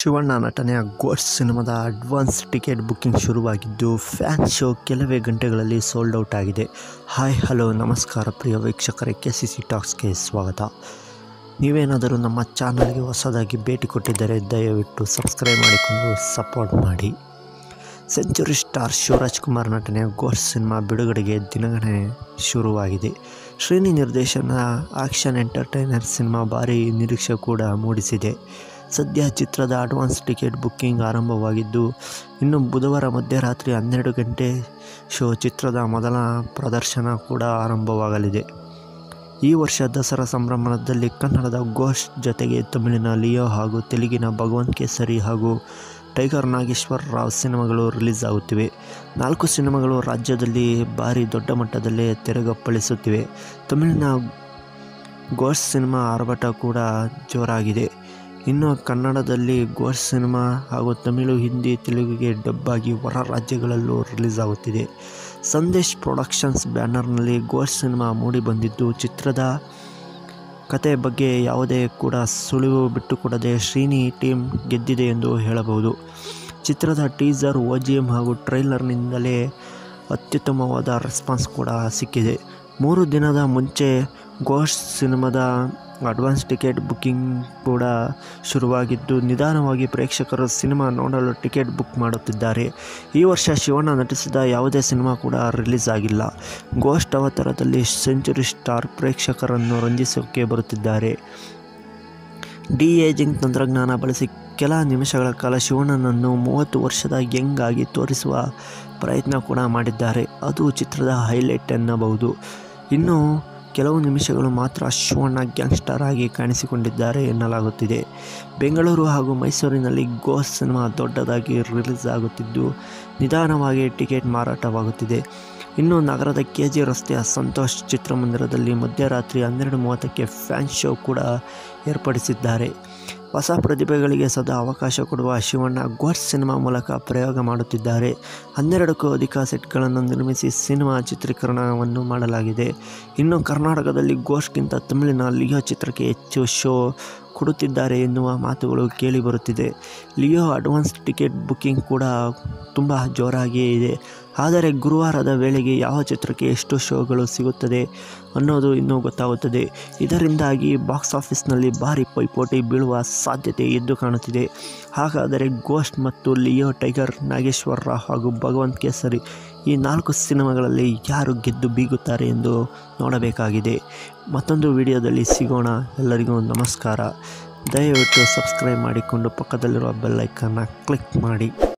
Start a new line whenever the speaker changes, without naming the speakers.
ಶಿವಣ್ಣ ನಟನೆಯ ಗೋಸ್ಟ್ ಸಿನಿಮಾದ advance ticket booking ಶುರುವಾಗಿದ್ದು ಫ್ಯಾನ್ ಶೋ ಕೆಲವೇ ಗಂಟೆಗಳಲ್ಲಿ ಸೋಲ್ಡ್ ಔಟ್ ಆಗಿದೆ ಹಾಯ್ ಹಲೋ ನಮಸ್ಕಾರ ಪ್ರಿಯ ವೀಕ್ಷಕರೇ ಕೆ ಸಿ ಸಿ ಟಾಕ್ಸ್ಗೆ ಸ್ವಾಗತ ನೀವೇನಾದರೂ ನಮ್ಮ ಚಾನಲ್ಗೆ ಹೊಸದಾಗಿ ಭೇಟಿ ಕೊಟ್ಟಿದ್ದರೆ ದಯವಿಟ್ಟು ಸಬ್ಸ್ಕ್ರೈಬ್ ಮಾಡಿಕೊಂಡು ಸಪೋರ್ಟ್ ಮಾಡಿ ಸೆಂಚುರಿ ಸ್ಟಾರ್ ಶಿವರಾಜ್ ಕುಮಾರ್ ನಟನೆಯ ಗೋಸ್ಟ್ ಸಿನಿಮಾ ಬಿಡುಗಡೆಗೆ ದಿನಗಣನೆ ಶುರುವಾಗಿದೆ ಶ್ರೇಣಿ ನಿರ್ದೇಶನ ಆಕ್ಷನ್ ಎಂಟರ್ಟೈನರ್ ಸಿನಿಮಾ ಭಾರಿ ನಿರೀಕ್ಷೆ ಕೂಡ ಮೂಡಿಸಿದೆ ಸದ್ಯ ಚಿತ್ರದ ಅಡ್ವಾನ್ಸ್ ಟಿಕೆಟ್ ಬುಕ್ಕಿಂಗ್ ಆರಂಭವಾಗಿದ್ದು ಇನ್ನು ಬುಧವಾರ ಮಧ್ಯರಾತ್ರಿ ಹನ್ನೆರಡು ಗಂಟೆ ಶೋ ಚಿತ್ರದ ಮೊದಲ ಪ್ರದರ್ಶನ ಕೂಡ ಆರಂಭವಾಗಲಿದೆ ಈ ವರ್ಷ ದಸರಾ ಸಂಭ್ರಮದಲ್ಲಿ ಕನ್ನಡದ ಘೋಷ್ ಜೊತೆಗೆ ತಮಿಳಿನ ಲಿಯೋ ಹಾಗೂ ತೆಲುಗಿನ ಭಗವಂತ್ ಕೇಸರಿ ಹಾಗೂ ಟೈಗರ್ ನಾಗೇಶ್ವರ ರಾವ್ ಸಿನಿಮಾಗಳು ರಿಲೀಸ್ ಆಗುತ್ತಿವೆ ನಾಲ್ಕು ಸಿನಿಮಾಗಳು ರಾಜ್ಯದಲ್ಲಿ ಭಾರಿ ದೊಡ್ಡ ಮಟ್ಟದಲ್ಲೇ ತೆರೆಗಪ್ಪಳಿಸುತ್ತಿವೆ ತಮಿಳಿನ ಘೋಷ್ ಸಿನಿಮಾ ಆರ್ಭಟ ಕೂಡ ಜೋರಾಗಿದೆ ಇನ್ನು ಕನ್ನಡದಲ್ಲಿ ಘೋಷ್ ಸಿನಿಮಾ ಹಾಗೂ ತಮಿಳು ಹಿಂದಿ ತೆಲುಗಿಗೆ ಡಬ್ಬಾಗಿ ಹೊರ ರಾಜ್ಯಗಳಲ್ಲೂ ರಿಲೀಸ್ ಆಗುತ್ತಿದೆ ಸಂದೇಶ್ ಪ್ರೊಡಕ್ಷನ್ಸ್ ಬ್ಯಾನರ್ನಲ್ಲಿ ಘೋಷ್ ಸಿನಿಮಾ ಮೂಡಿಬಂದಿದ್ದು ಚಿತ್ರದ ಕತೆ ಬಗ್ಗೆ ಯಾವುದೇ ಕೂಡ ಸುಳಿವು ಬಿಟ್ಟುಕೊಡದೆ ಶ್ರೀನಿ ಟೀಮ್ ಗೆದ್ದಿದೆ ಎಂದು ಹೇಳಬಹುದು ಚಿತ್ರದ ಟೀಸರ್ ಓ ಜಿ ಎಮ್ ಹಾಗೂ ಟ್ರೈಲರ್ನಿಂದಲೇ ಅತ್ಯುತ್ತಮವಾದ ರೆಸ್ಪಾನ್ಸ್ ಕೂಡ ಸಿಕ್ಕಿದೆ ಮೂರು ದಿನದ ಮುಂಚೆ ಘೋಷ್ ಸಿನಿಮಾದ ಅಡ್ವಾನ್ಸ್ ಟಿಕೆಟ್ ಬುಕ್ಕಿಂಗ್ ಕೂಡ ಶುರುವಾಗಿದ್ದು ನಿಧಾನವಾಗಿ ಪ್ರೇಕ್ಷಕರು ಸಿನಿಮಾ ನೋಡಲು ಟಿಕೆಟ್ ಬುಕ್ ಮಾಡುತ್ತಿದ್ದಾರೆ ಈ ವರ್ಷ ಶಿವಣ್ಣ ನಟಿಸಿದ ಯಾವುದೇ ಸಿನಿಮಾ ಕೂಡ ರಿಲೀಸ್ ಆಗಿಲ್ಲ ಗೋಸ್ಟ್ ಅವತಾರದಲ್ಲಿ ಸೆಂಚುರಿ ಸ್ಟಾರ್ ಪ್ರೇಕ್ಷಕರನ್ನು ರಂಜಿಸೋಕೆ ಬರುತ್ತಿದ್ದಾರೆ ಡಿ ಏಜಿಂಗ್ ತಂತ್ರಜ್ಞಾನ ಬಳಸಿ ಕೆಲ ನಿಮಿಷಗಳ ಕಾಲ ಶಿವಣ್ಣನನ್ನು ಮೂವತ್ತು ವರ್ಷದ ಯಂಗ್ ಆಗಿ ತೋರಿಸುವ ಪ್ರಯತ್ನ ಕೂಡ ಮಾಡಿದ್ದಾರೆ ಅದು ಚಿತ್ರದ ಹೈಲೈಟ್ ಎನ್ನಬಹುದು ಇನ್ನು ಕೆಲವು ನಿಮಿಷಗಳು ಮಾತ್ರ ಶಿವಣ್ಣ ಗ್ಯಾಂಗ್ಸ್ಟರ್ ಆಗಿ ಕಾಣಿಸಿಕೊಂಡಿದ್ದಾರೆ ಎನ್ನಲಾಗುತ್ತಿದೆ ಬೆಂಗಳೂರು ಹಾಗೂ ಮೈಸೂರಿನಲ್ಲಿ ಗೋಸ್ ಸಿನಿಮಾ ದೊಡ್ಡದಾಗಿ ರಿಲೀಸ್ ಆಗುತ್ತಿದ್ದು ನಿಧಾನವಾಗಿ ಟಿಕೆಟ್ ಮಾರಾಟವಾಗುತ್ತಿದೆ ಇನ್ನು ನಗರದ ಕೆ ಜಿ ರಸ್ತೆಯ ಸಂತೋಷ್ ಚಿತ್ರಮಂದಿರದಲ್ಲಿ ಮಧ್ಯರಾತ್ರಿ ಹನ್ನೆರಡು ಮೂವತ್ತಕ್ಕೆ ಫ್ಯಾನ್ ಶೋ ಕೂಡ ಏರ್ಪಡಿಸಿದ್ದಾರೆ ಹೊಸ ಪ್ರತಿಭೆಗಳಿಗೆ ಸದಾ ಅವಕಾಶ ಕೊಡುವ ಶಿವಣ್ಣ ಗೋಸ್ಟ್ ಸಿನಿಮಾ ಮೂಲಕ ಪ್ರಯೋಗ ಮಾಡುತ್ತಿದ್ದಾರೆ ಹನ್ನೆರಡಕ್ಕೂ ಅಧಿಕ ಸೆಟ್ಗಳನ್ನು ನಿರ್ಮಿಸಿ ಸಿನಿಮಾ ಚಿತ್ರೀಕರಣವನ್ನು ಮಾಡಲಾಗಿದೆ ಇನ್ನು ಕರ್ನಾಟಕದಲ್ಲಿ ಗೋಷ್ಟ್ಗಿಂತ ತಮಿಳಿನ ಲಿಯೋ ಚಿತ್ರಕ್ಕೆ ಹೆಚ್ಚು ಶೋ ಕೊಡುತ್ತಿದ್ದಾರೆ ಎನ್ನುವ ಮಾತುಗಳು ಕೇಳಿಬರುತ್ತಿದೆ ಲಿಯೋ ಅಡ್ವಾನ್ಸ್ ಟಿಕೆಟ್ ಬುಕ್ಕಿಂಗ್ ಕೂಡ ತುಂಬ ಜೋರಾಗಿಯೇ ಇದೆ ಆದರೆ ಗುರುವಾರದ ವೇಳೆಗೆ ಯಾವ ಚಿತ್ರಕ್ಕೆ ಎಷ್ಟು ಶೋಗಳು ಸಿಗುತ್ತದೆ ಅನ್ನೋದು ಇನ್ನೂ ಗೊತ್ತಾಗುತ್ತದೆ ಇದರಿಂದಾಗಿ ಬಾಕ್ಸ್ ಆಫೀಸ್ನಲ್ಲಿ ಭಾರಿ ಪೈಪೋಟಿ ಬೀಳುವ ಸಾಧ್ಯತೆ ಎದ್ದು ಕಾಣುತ್ತಿದೆ ಹಾಗಾದರೆ ಗೋಸ್ಟ್ ಮತ್ತು ಲಿಯೋ ಟೈಗರ್ ನಾಗೇಶ್ವರ ರಾವ್ ಹಾಗೂ ಭಗವಂತ್ ಕೇಸರಿ ಈ ನಾಲ್ಕು ಸಿನಿಮಾಗಳಲ್ಲಿ ಯಾರು ಗೆದ್ದು ಬೀಗುತ್ತಾರೆ ಎಂದು ನೋಡಬೇಕಾಗಿದೆ ಮತ್ತೊಂದು ವಿಡಿಯೋದಲ್ಲಿ ಸಿಗೋಣ ಎಲ್ಲರಿಗೂ ನಮಸ್ಕಾರ ದಯವಿಟ್ಟು ಸಬ್ಸ್ಕ್ರೈಬ್ ಮಾಡಿಕೊಂಡು ಪಕ್ಕದಲ್ಲಿರುವ ಬೆಲ್ಲೈಕನ್ನ ಕ್ಲಿಕ್ ಮಾಡಿ